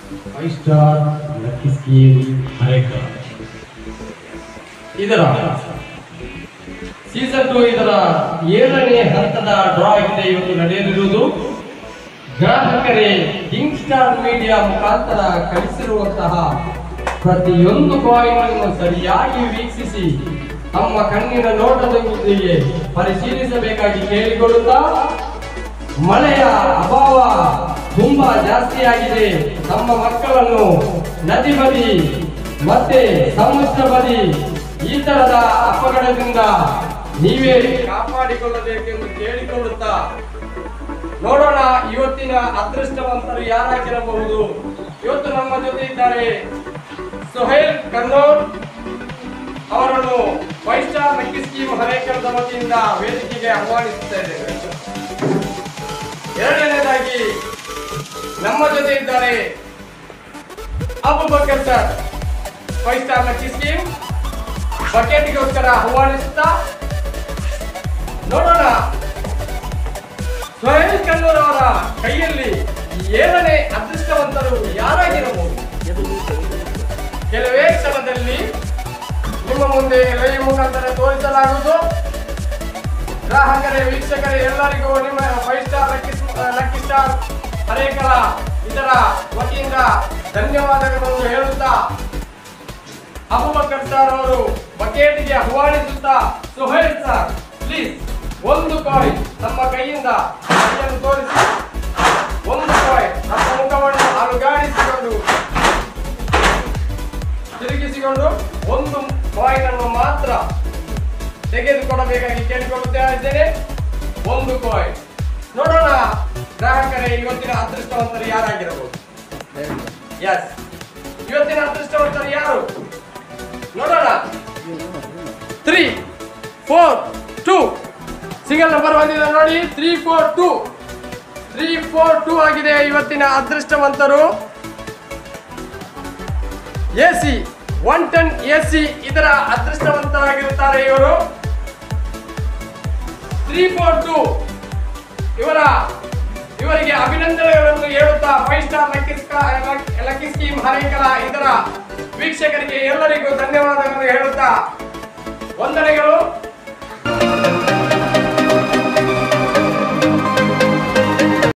five star lucky scheme ಅನೇಕ ಇದರ season two ಇದರ ಏಳನೇ ಹಂತದ ಡ್ರಾ ಇದೆ ಇವತ್ತು ನಡೆಯಲಿರುವುದು ಗ್ರಾಹಕರೇ ಕಿಂಗ್ ಸ್ಟಾರ್ ಮೀಡಿಯಾ ಮುಖಾಂತರ ಕಳಿಸಿರುವಂತಹ ಪ್ರತಿಯೊಂದು ಕಾಯಿನ್ ಅನ್ನು ಸರಿಯಾಗಿ ವೀಕ್ಷಿಸಿ ತಮ್ಮ ಕಣ್ಣಿನ ನೋಟದೊಂದಿಗೆ ಪರಿಶೀಲಿಸಬೇಕಾಗಿ ಕೇಳಿಕೊಳ್ಳುತ್ತಾ ಮಳೆಯ ಅಭಾವ ತುಂಬಾ ಜಾಸ್ತಿಯಾಗಿದೆ ತಮ್ಮ ಮಕ್ಕಳನ್ನು ನದಿ ಬದಿ ಮತ್ತೆ ಸಮುದ್ರ ಬದಿ ಈ ತರದ ಅಪಘಾತದಿಂದ ನೀವೇ ಕಾಪಾಡಿಕೊಳ್ಳಬೇಕೆಂದು ಕೇಳಿಕೊಳ್ಳುತ್ತಾ ನೋಡೋಣ ಇವತ್ತಿನ ಅದೃಷ್ಟವಂತರು ಯಾರಾಗಿರಬಹುದು ಇವತ್ತು ನಮ್ಮ ಜೊತೆ ಇದ್ದಾರೆ ಸುಹೇಲ್ ಕನ್ನೂರ್ ಅವರನ್ನು ಫೈವ್ ಸ್ಟಾರ್ ಲಕ್ಕಿ ಸ್ಕೀಮ್ ಹರೇಕರದ ವತಿಯಿಂದ ವೇದಿಕೆಗೆ ಆಹ್ವಾನಿಸುತ್ತಾ ಇದ್ದೇವೆ ಎರಡನೇದಾಗಿ ನಮ್ಮ ಜೊತೆ ಇದ್ದಾರೆ Abubakar sir five star lucky scheme ಬಕೆಟ್ಗೋಸ್ಕರ ಆಹ್ವಾನಿಸುತ್ತಾ ನೋಡೋಣ ಸೊಹೇಲ್ ಕನ್ನೂರ್ ಅವರ ಕೈಯಲ್ಲಿ ಏಳನೇ ಅದೃಷ್ಟವಂತರು ಯಾರಾಗಿರಬಹುದು ಕೆಲವೇ ಕ್ಷಣದಲ್ಲಿ ನಿಮ್ಮ ಮುಂದೆ ಲೈವ್ ಮುಖಾಂತರ ತೋರಿಸಲಾಗುವುದು ಗ್ರಾಹಕರೇ ವೀಕ್ಷಕರೇ ಎಲ್ಲರಿಗೂ ನಿಮ್ಮ five star lucky lucky star Harekala ಇದರ ವತಿಯಿಂದ ಧನ್ಯವಾದಗಳನ್ನು ಹೇಳುತ್ತಾ ಅಬುಬಕರ್ ಸರ್ ಅವರು ಬಕೆಟ್ಗೆ ಆಹ್ವಾನಿಸುತ್ತಾ ಸುಹೇಲ್ ಸರ್ ಪ್ಲೀಸ್ ಒಂದು ಕಾಯಿನ್ ತಮ್ಮ ಕೈಯಿಂದ ಕೈಯನ್ನು ತೋರಿಸಿ ಒಂದು ಕಾಯಿನ್ ತಮ್ಮ ಮುಖವನ್ನು ಅಲುಗಾಡಿಸಿಕೊಂಡು ತಿರುಗಿಸಿಕೊಂಡು ಒಂದು ಕಾಯಿನ್ ಅನ್ನು ಮಾತ್ರ ತೆಗೆದುಕೊಡಬೇಕಾಗಿ ಕೇಳಿಕೊಳ್ಳುತ್ತಾ ಇದ್ದೇನೆ ಒಂದು ಕಾಯಿನ್ ನೋಡೋಣ ಗ್ರಾಹಕರೇ ಇವತ್ತಿನ ಅದೃಷ್ಟವಂತರು ಯಾರಾಗಿರಬಹುದು ಎಸ್ ಇವತ್ತಿನ ಅದೃಷ್ಟವಂತರು ಯಾರು ನೋಡೋಣ three four two single number ಬಂದಿದೆ ನೋಡಿ three four two three four two ಆಗಿದೆ ಇವತ್ತಿನ ಅದೃಷ್ಟವಂತರು A C one ton A C ಇದರ ಅದೃಷ್ಟವಂತರಾಗಿರುತ್ತಾರೆ ಇವರು ತ್ರೀ ಫೋರ್ ಟೂ ಇವರ ಇವರಿಗೆ ಅಭಿನಂದನೆಗಳನ್ನು ಹೇಳುತ್ತಾ ಫೈವ್ ಸ್ಟಾರ್ ಲಕ್ಕಿ ಸ್ಕಾ- ಲಕ್ಕಿ ಸ್ಕೀಮ್ ಹರೇಕಲ ಇದರ ವೀಕ್ಷಕರಿಗೆ ಎಲ್ಲರಿಗೂ ಧನ್ಯವಾದಗಳನ್ನು ಹೇಳುತ್ತಾ ವಂದನೆಗಳು